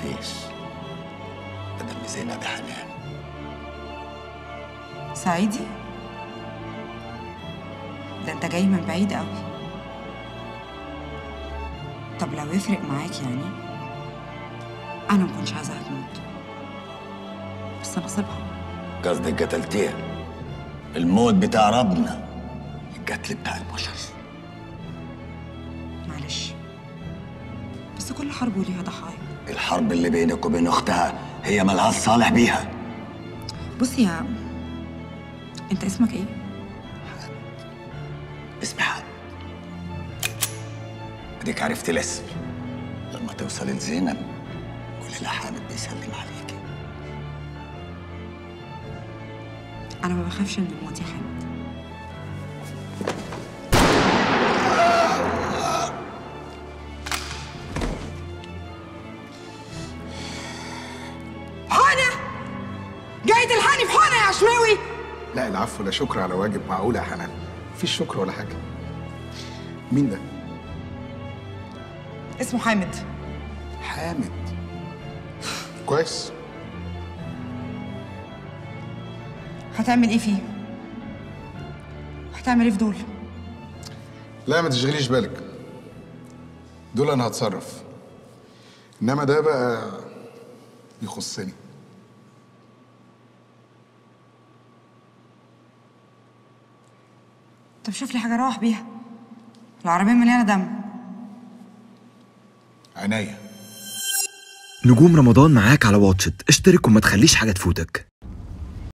الجيش بدل ما زينب حنان صعيدي ده انت جاي من بعيد قوي طب لو يفرق معاك يعني انا ما كنتش عايزاها تموت بس نصيبها قصدك قتلتيها الموت بتاع ربنا القتل بتاع البشر معلش بس كل حرب وليها ضحايا الحرب اللي بينك وبين اختها هي ملهاش صالح بيها بص يا انت اسمك ايه اسمي حد اديك عرفت الاسم لما توصل لزينب قولي لها حامد بيسلم عليكي انا ما بخافش من الموت يا حامد حانة جاي تلحقني في حانة يا عشماوي لا العفو لا شكر على واجب معقولة يا حنان مفيش شكر ولا حاجة مين ده؟ اسمه حامد حامد كويس هتعمل ايه فيه هتعمل ايه في دول لا ما تشغليش بالك دول انا هتصرف انما ده بقى يخصني طب شوف لي حاجة اروح بيها العربية مليانة دم عينيا نجوم رمضان معاك على واتشت اشترك وما تخليش حاجة تفوتك